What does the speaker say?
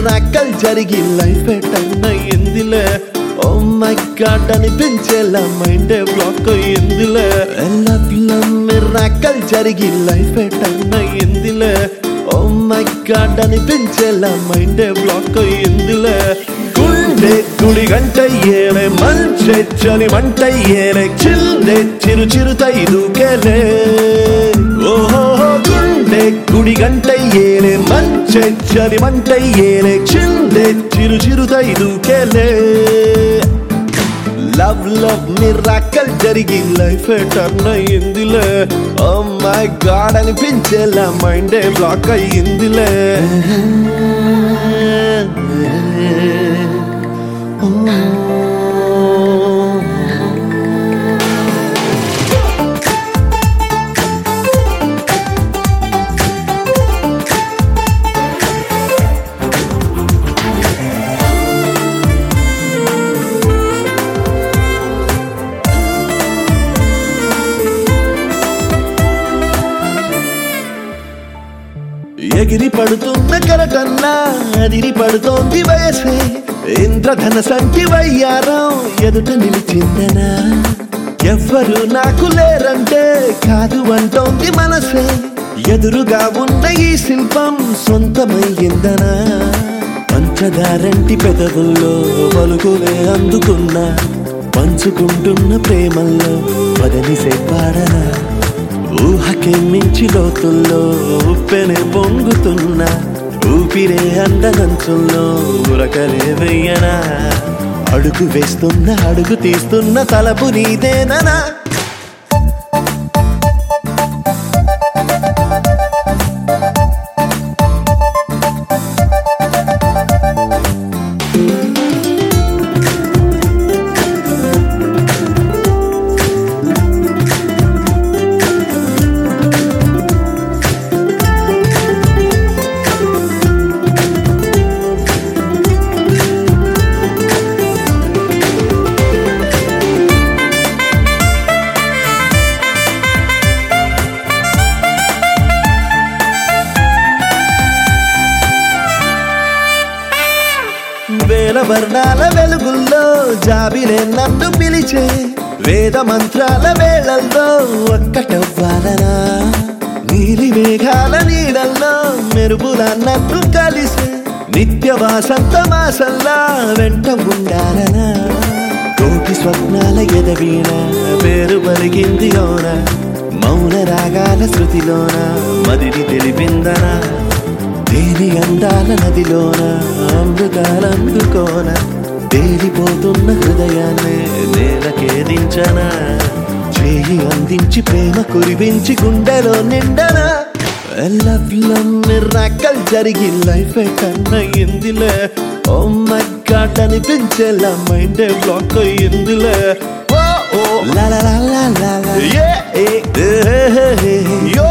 miracle జరిగి life turn అయ్యిందిలే oh my god అనిపించేలా మైండ్ బ్లాక్ అయ్యిందిలే లవ్ లవ్ మిరాకల్ జరిగి లైఫ్ టర్న్ అయ్యిందిలే ఓ మై గాడ్ అనిపించేలా మైండ్ బ్లాక్ అయ్యిందిలే గుండె గుడి గంట ఏలే మంచె చలి మంట ఏలే చిల్డే చిరు చిరుతై దూకేలే ఓహో గుండె గుడి గంట ఏలే మంచె చలి మంట ఏలే చిల్డే చిరు చిరుతై దూకేలే లవ్ లవ్ మిరాకల్ జరిగి లైఫ్ టర్న్ అయ్యిందిలే ఓ మై గాడ్ అనిపించేలా మైండ్ బ్లాక్ అయ్యిందిలే ఎగిరి పడుతున్న కరటన్నా అదిరి పడుతోంది వయసే ఇంద్రధన సంటి వయ్యారం ఎదుట నిలిచిందనా ఎవ్వరు నాకు లేరంటే కాదు అంటోంది మనసే ఎదురుగా ఉన్న ఈ శిల్పం సొంతమయ్యిందనా పంచదారంటి పెదవుల్లో పలుకులే అందుకున్నా పంచుకుంటున్న ప్రేమల్లో పదని పాడనా ఊహకే మించి లోతుల్లో ఉప్పెనే పొంగుతున్నా ఊపిరే అందనంచుల్లో ఉరకలే వెయ్యనా అడుగు వేస్తున్న అడుగు తీస్తున్న తలపు నీదేననా వేల వర్ణాల వెలుగుల్లో జాబిలే నన్ను పిలిచే వేద మంత్రాల వేళల్లో ఒక్కటవ్వాలనా నీలి మేఘాల నీడల్లో మెరుపుల నన్ను కలిసే నిత్య వాసంత మాసల్లా వెంట ఉండాలనా కోటి స్వప్నాల ఎదవీణ పేరు పలికింది లోన మౌన రాగాల శృతిలోన మదిని తెలిపిందనా దేని అందాల నదిలోన అమృతాలందుకోన తేలిపోతున్న హృదయాన్ని నేలకేదించనా చేయి అందించి ప్రేమ కురిపించి గుండెలో నిండనా లవ్ లవ్ మిరాకల్ జరిగి లైఫ్ టర్న్ అయ్యిందిలే ఓ మై గాడ్ అనిపించేలా మైండ్ బ్లాక్ అయ్యిందిలే ఓ ఓ లా లా లా లా లా లా ఏ ఏ ఏ ఏ, ఏ, యో